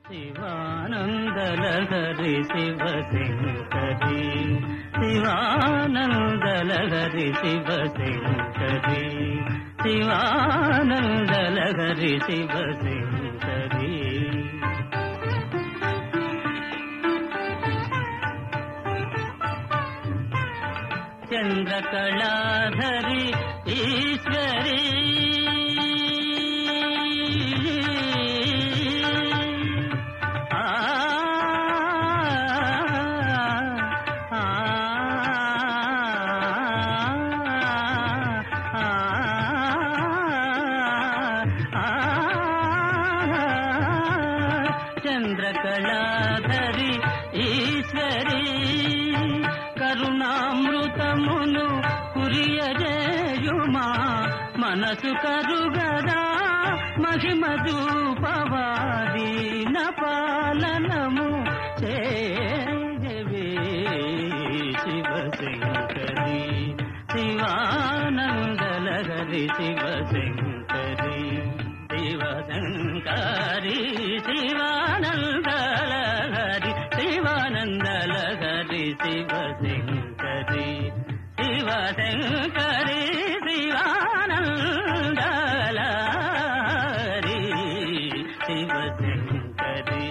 శివానందలహరి శివశంకరి శివానందలహరి శివశంకరి శివానందలహరి శివశంకరి చంద్రకళాధరి ఈశ్వరి ఆ, ఆ, ఆ, చంద్రకళాధరి ఈశ్వరి కరుణామృతమును కురియజేయుమా మనసు కరుగదా మహిమ దూపవాది పాలనము చేవి శివశంకరి శివానందలహరి శివశంకరి శివశంకరి శివానందలహరి శివానందలహరి శివశంకరి శివశంకరి శివానందలహరి శివశంకరి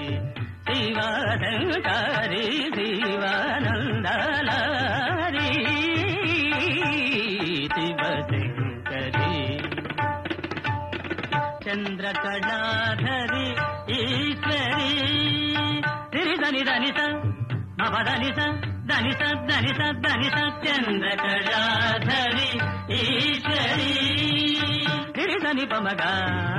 శివశంకరి శివానందలహరి శివశంకరి చంద్రకళాధరి ఈశ్వరి తిరి దని దని స మమ దని స దని స దని స దని స చంద్రకళాధరి ఈశ్వరి తిరి దని పమగా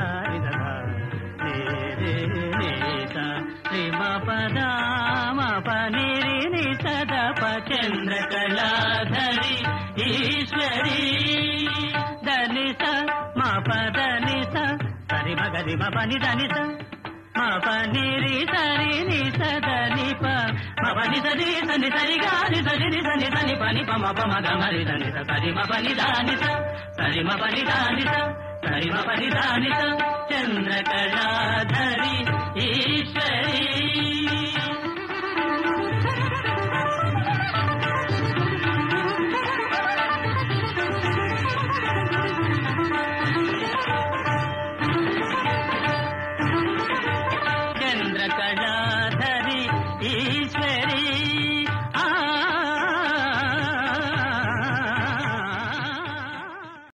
శ్రీమ పద పనిరి ని సదప చంద్రకళాధరి ఈశ్వరి దని స మా పదని స సరి మగరి మ పని దని స మా పని రి సరి ని సదని ప మా పని సరి సని సరి గాని సరి ని సని సని పని ప మ ప మ గ మరి దని స సరి మ పని దాని స సరి మ పని దాని స సరి మ పని దాని స చంద్రకళాధరి ఈశ్వరి